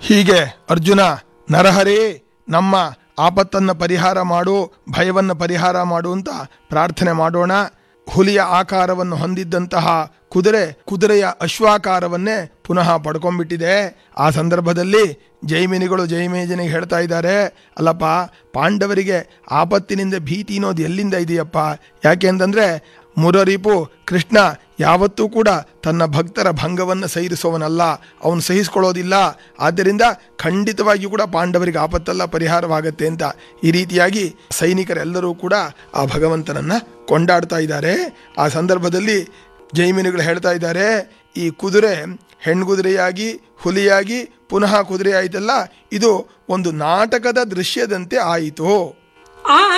ಹೀಗೆ ಅರ್ಜುನ ನರಹರಿ ನಮ್ಮ ಆಪತ್ತನ್ನ ಪರಿಹಾರ ಮಾಡು ಭಯವನ್ನ ಪರಿಹಾರ ಮಾಡು ಅಂತ ಪ್ರಾರ್ಥನೆ ಮಾಡೋಣ ಹುಲಿಯ ಆಕಾರವನ್ನು ಹೊಂದಿದ್ದಂತಹ ಕುದುರೆ ಕುದುರೆಯ ಅಶ್ವಾಕಾರವನ್ನೇ ಪುನಃ ಪಡ್ಕೊಂಡ್ಬಿಟ್ಟಿದೆ ಆ ಸಂದರ್ಭದಲ್ಲಿ ಜೈಮಿನಿಗಳು ಜೈಮೇಜನಿಗೆ ಹೇಳ್ತಾ ಇದ್ದಾರೆ ಅಲ್ಲಪ್ಪ ಪಾಂಡವರಿಗೆ ಆಪತ್ತಿನಿಂದ ಭೀತಿ ಅನ್ನೋದು ಎಲ್ಲಿಂದ ಇದೆಯಪ್ಪ ಯಾಕೆ ಅಂತಂದ್ರೆ ಮುರರಿಪು ಕೃಷ್ಣ ಯಾವತ್ತೂ ಕೂಡ ತನ್ನ ಭಕ್ತರ ಭಂಗವನ್ನು ಸಹಿರಿಸುವವನಲ್ಲ ಅವನು ಸಹಿಸ್ಕೊಳ್ಳೋದಿಲ್ಲ ಆದ್ದರಿಂದ ಖಂಡಿತವಾಗಿಯೂ ಕೂಡ ಪಾಂಡವರಿಗೆ ಆಪತ್ತೆಲ್ಲ ಪರಿಹಾರವಾಗತ್ತೆ ಅಂತ ಈ ರೀತಿಯಾಗಿ ಸೈನಿಕರೆಲ್ಲರೂ ಕೂಡ ಆ ಭಗವಂತನನ್ನ ಕೊಂಡಾಡ್ತಾ ಇದ್ದಾರೆ ಆ ಸಂದರ್ಭದಲ್ಲಿ ಜೈಮಿನಿಗಳು ಹೇಳ್ತಾ ಇದ್ದಾರೆ ಈ ಕುದುರೆ ಹೆಣ್ಗುದುರೆಯಾಗಿ ಹುಲಿಯಾಗಿ ಪುನಃ ಕುದುರೆ ಆಯಿತಲ್ಲ ಇದು ಒಂದು ನಾಟಕದ ದೃಶ್ಯದಂತೆ ಆಯಿತು ಆ